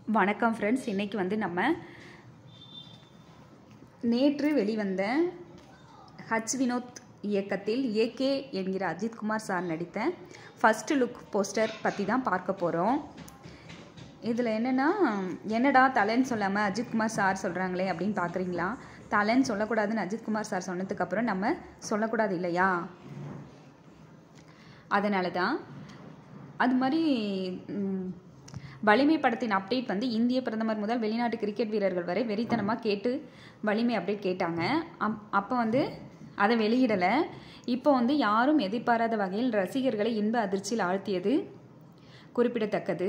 வணக்கம் ஃப்ரெண்ட்ஸ் இன்றைக்கி வந்து நம்ம நேற்று வெளிவந்த ஹச் வினோத் இயக்கத்தில் ஏகே என்கிற அஜித்குமார் சார் நடித்த ஃபஸ்ட்டு லுக் போஸ்டர் பற்றி தான் பார்க்க போகிறோம் இதில் என்னென்னா என்னடா தலைன்னு சொல்லாமல் அஜித்குமார் சார் சொல்கிறாங்களே அப்படின்னு பார்க்குறீங்களா தலைன்னு சொல்லக்கூடாதுன்னு அஜித்குமார் சார் சொன்னதுக்கப்புறம் நம்ம சொல்லக்கூடாது இல்லையா அதனால தான் அது மாதிரி ம், வலிமை படத்தின் அப்டேட் வந்து இந்திய பிரதமர் முதல் வெளிநாட்டு கிரிக்கெட் வீரர்கள் வரை வெறித்தனமாக கேட்டு வலிமை அப்டேட் கேட்டாங்க அப் அப்போ வந்து அதை வெளியிடலை இப்போ வந்து யாரும் எதிர்பாராத வகையில் ரசிகர்களை இன்ப அதிர்ச்சியில் ஆழ்த்தியது குறிப்பிடத்தக்கது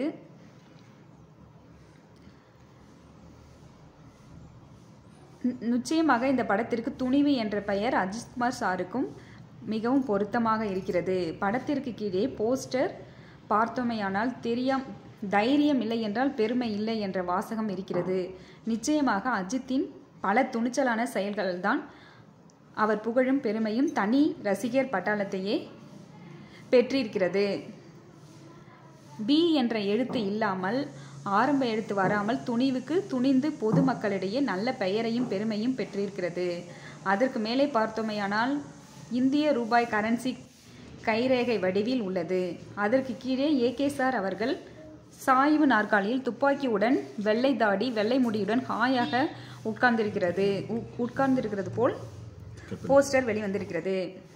நி- நிச்சயமாக இந்த படத்திற்கு துணிவு என்ற பெயர் அஜித்குமார் சாருக்கும் மிகவும் பொருத்தமாக இருக்கிறது படத்திற்கு கீழே போஸ்டர் பார்த்தோமேயானால் தெரியாம் தைரியம் இல்லை என்றால் பெருமை இல்லை என்ற வாசகம் இருக்கிறது நிச்சயமாக அஜித்தின் பல துணிச்சலான செயல்கள்தான் அவர் புகழும் பெருமையும் தனி ரசிகர் பட்டாளத்தையே பெற்றிருக்கிறது பி என்ற எழுத்து இல்லாமல் ஆரம்ப எழுத்து வராமல் துணிவுக்கு துணிந்து பொதுமக்களிடையே நல்ல பெயரையும் பெருமையும் பெற்றிருக்கிறது அதற்கு மேலே பார்த்தோமேயானால் இந்திய ரூபாய் கரன்சி கைரேகை வடிவில் உள்ளது அதற்கு கீழே ஏகே சார் அவர்கள் சாய்வு நாற்காலியில் துப்பாக்கியுடன் வெள்ளை தாடி வெள்ளை முடியுடன் ஹாயாக உட்கார்ந்திருக்கிறது உ- உட்கார்ந்திருக்கிறது போல் போஸ்டர் வெளிவந்திருக்கிறது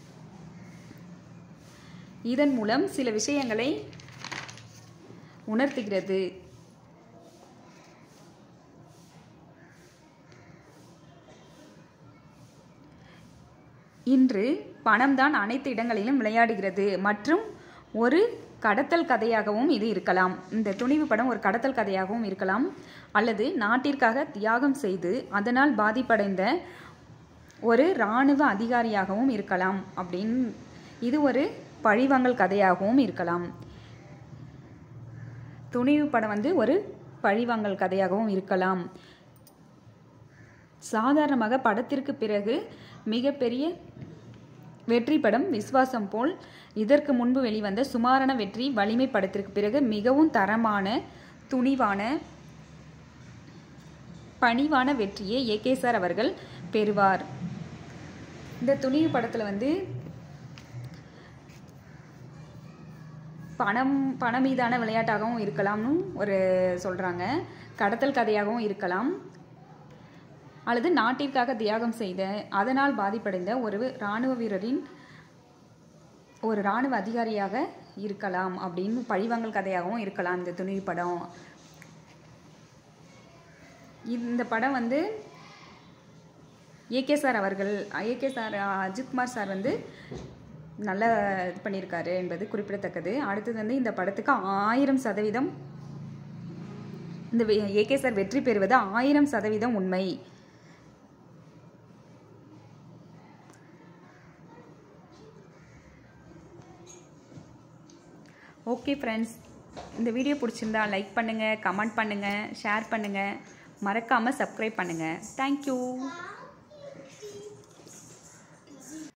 இதன் மூலம் சில விஷயங்களை உணர்த்துகிறது இன்று பணம்தான் அனைத்து இடங்களிலும் விளையாடுகிறது மற்றும் ஒரு கடத்தல் கதையாகவும் இது இருக்கலாம் இந்த துணிவு படம் ஒரு கடத்தல் கதையாகவும் இருக்கலாம் அல்லது நாட்டிற்காக தியாகம் செய்து அதனால் பாதிப்படைந்த ஒரு இராணுவ அதிகாரியாகவும் இருக்கலாம் அப்படின்னு இது ஒரு பழிவாங்கல் கதையாகவும் இருக்கலாம் துணிவு படம் வந்து ஒரு பழிவாங்கல் கதையாகவும் இருக்கலாம் சாதாரணமாக படத்திற்கு பிறகு மிகப்பெரிய வெற்றி படம் விஸ்வாசம் போல் இதற்கு முன்பு வெளிவந்த சுமாரான வெற்றி வலிமை படத்திற்கு பிறகு மிகவும் தரமான துணிவான பணிவான வெற்றியை ஏகே சார் அவர்கள் பெறுவார் இந்த துணிவு படத்தில் வந்து பணம் பணம் மீதான விளையாட்டாகவும் இருக்கலாம்னு ஒரு சொல்கிறாங்க கடத்தல் கதையாகவும் இருக்கலாம் அல்லது நாட்டிற்காக தியாகம் செய்த அதனால் பாதிப்படைந்த ஒரு இராணுவ வீரரின் ஒரு இராணுவ அதிகாரியாக இருக்கலாம் அப்படின்னு பழிவாங்கல் கதையாகவும் இருக்கலாம் இந்த துணிவு படம் இந்த படம் வந்து ஏகே சார் அவர்கள் ஏகே சார் அஜித்குமார் சார் வந்து நல்லா இது பண்ணியிருக்காரு என்பது குறிப்பிடத்தக்கது அடுத்தது வந்து இந்த படத்துக்கு ஆயிரம் சதவீதம் இந்த ஏகே சார் வெற்றி பெறுவது ஆயிரம் சதவீதம் உண்மை ஓகே ஃப்ரெண்ட்ஸ் இந்த வீடியோ பிடிச்சிருந்தா லைக் பண்ணுங்கள் கமெண்ட் பண்ணுங்கள் ஷேர் பண்ணுங்கள் மறக்காமல் சப்ஸ்கிரைப் பண்ணுங்கள் தேங்க்யூ